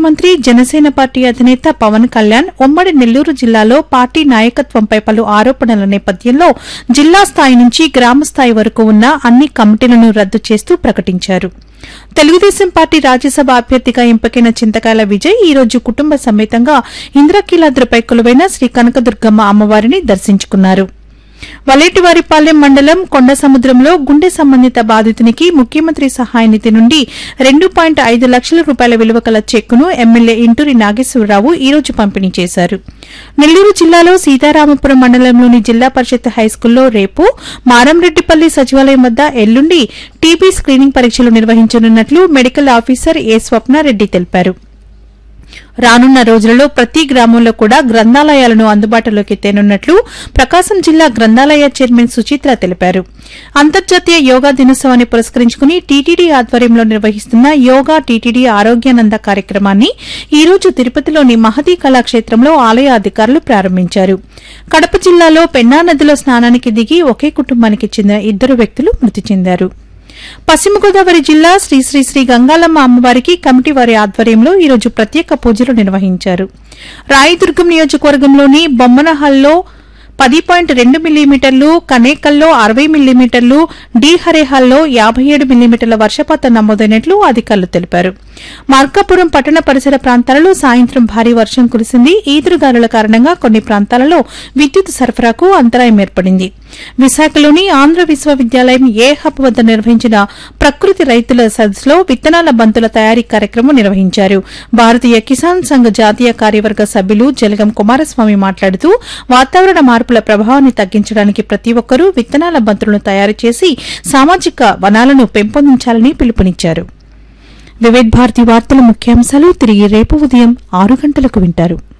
ముఖ్యమంత్రి జనసేన పార్టీ అధినేత పవన్ కళ్యాణ్ ఉమ్మడి నెల్లూరు జిల్లాలో పార్టీ నాయకత్వంపై పలు ఆరోపణల నేపథ్యంలో జిల్లా స్థాయి నుంచి గ్రామ స్థాయి వరకు ఉన్న అన్ని కమిటీలను రద్దు చేస్తూ ప్రకటించారు తెలుగుదేశం పార్టీ రాజ్యసభ అభ్యర్థిగా ఎంపికైన చింతకాయల విజయ్ ఈ రోజు కుటుంబ సమేతంగా ఇంద్రకీలాద్రిపై కొలువైన శ్రీ కనకదుర్గమ్మ అమ్మవారిని దర్శించుకున్నారు వలేటివారిపాలెం మండలం కొండ సముద్రంలో గుండె సంబంధిత బాధితునికి ముఖ్యమంత్రి సహాయ నిధి నుండి రెండు పాయింట్ ఐదు లక్షల రూపాయల విలువ కల చెక్కును ఎమ్మెల్యే ఇంటూరి నాగేశ్వరరావు ఈ రోజు పంపిణీ చేశారు నెల్లూరు జిల్లాలో సీతారామపురం మండలంలోని జిల్లా పరిషత్ హైస్కూల్లో రేపు మారంరెడ్డిపల్లి సచివాలయం వద్ద ఎల్లుండి టీబీ స్క్రీనింగ్ పరీక్షలు నిర్వహించనున్నట్లు మెడికల్ ఆఫీసర్ ఏ స్వప్నారెడ్డి తెలిపారు రానున్న రోజులలో ప్రతి గ్రామంలో కూడా గ్రంథాలయాలను అందుబాటులోకి తేనున్నట్లు ప్రకాశం జిల్లా గ్రంథాలయ చైర్మన్ సుచిత్ర తెలిపారు అంతర్జాతీయ యోగా దినోత్సవాన్ని పురస్కరించుకుని టీటీడీ ఆధ్వర్యంలో నిర్వహిస్తున్న యోగా టీటీడీ ఆరోగ్యానంద కార్యక్రమాన్ని ఈ రోజు తిరుపతిలోని మహదీ కళాక్షేత్రంలో ఆలయ అధికారులు ప్రారంభించారు కడప జిల్లాలో పెన్నా నదిలో స్నానానికి దిగి ఒకే కుటుంబానికి చెందిన ఇద్దరు వ్యక్తులు మృతి చెందారు పశ్చిమ గోదావరి జిల్లా శ్రీ శ్రీ శ్రీ గంగాలమ్మ అమ్మవారికి కమిటీ వారి ఆధ్వర్యంలో ఈరోజు ప్రత్యేక పూజలు నిర్వహించారు రాయదుర్గం నియోజకవర్గంలోని బొమ్మనహల్లో పది పాయింట్ రెండు మిల్లీమీటర్లు కనేకల్లో అరవై మిల్లీమీటర్లు డి హరేహల్లో యాభై ఏడు మిల్లీమీటర్ల వర్షపాతం నమోదైనట్లు అధికారులు తెలిపారు మార్కాపురం పట్టణ పరిసర ప్రాంతాలలో సాయంత్రం భారీ వర్షం కురిసింది ఈదురుగాలుల కారణంగా కొన్ని ప్రాంతాలలో విద్యుత్ సరఫరాకు అంతరాయం ఏర్పడింది విశాఖలోని ఆంధ్ర విశ్వవిద్యాలయం ఏ హబ్ వద్ద నిర్వహించిన ప్రకృతి రైతుల సదస్సులో విత్తనాల బంతుల తయారీ కార్యక్రమం నిర్వహించారు భారతీయ కిసాన్ సంఘ్ జాతీయ కార్యవర్గ సభ్యులు జలగం కుమారస్వామి మాట్లాడుతూ వాతావరణ మార్పుల ప్రభావాన్ని తగ్గించడానికి ప్రతి ఒక్కరూ విత్తనాల బంతులను తయారు చేసి సామాజిక వనాలను పెంపొందించాలని పిలుపునిచ్చారు వివేక్ భారతి వార్తల ముఖ్యాంశాలు తిరిగి రేపు ఉదయం ఆరు గంటలకు వింటారు